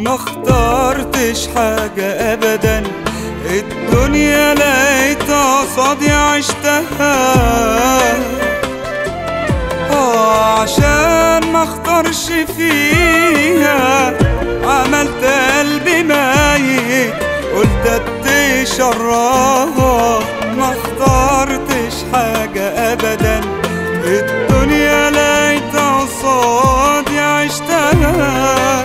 ما اخترتش حاجة ابدا الدنيا لقيتها قصادي عشتها آه عشان ما اختارش فيها عملت قلبي ميت قلت ادي شراها ما اخترتش حاجة ابدا الدنيا لقيتها قصادي عشتها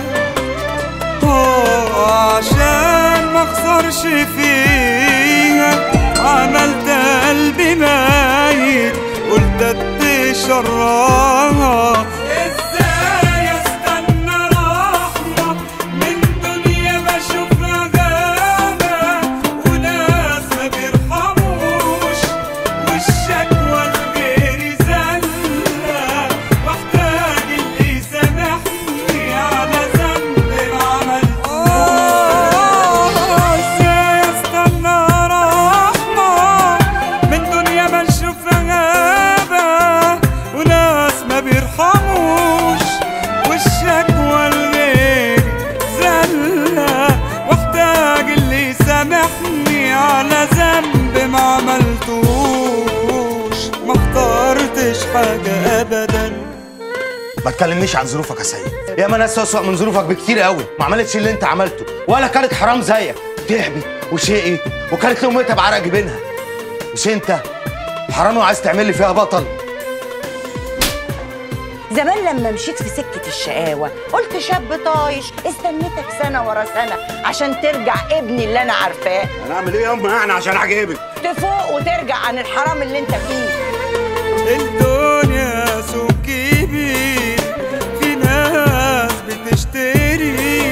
آه عشان ما اخسرش فيها عملت قلبي ميت قلت ادي شراها ازاي استنى رحمة من دنيا بشوفها غابة وناس ما بيرحموش والشكوى لغيري زلة واحتاج اللي يسامحني على ذنب ما عملتوش ازاي استنى رحمة من دنيا بنشوفها غابة وناس ما بيرحموش والشكوى لغيري زلة واحتاج اللي يسامحني على ذنب ما عملتوش ما اخترتش حاجة أبداً ما تكلمنيش عن ظروفك يا سيد ياما ناس اسوأ من ظروفك بكتير قوي ما عملتش اللي انت عملته ولا كانت حرام زيك تعبت وشقي وكانت لقمتها بعرق جبينها مش انت حرام وعايز تعمل لي فيها بطل زمان لما مشيت في سكة الشقاوة قلت شاب طايش استنيتك سنة ورا سنة عشان ترجع ابني اللي أنا عارفاه هنعمل ايه يا ام يعني عشان اعجبك تفوق وترجع عن الحرام اللي أنت فيه الدنيا سوق كبير في ناس بتشتري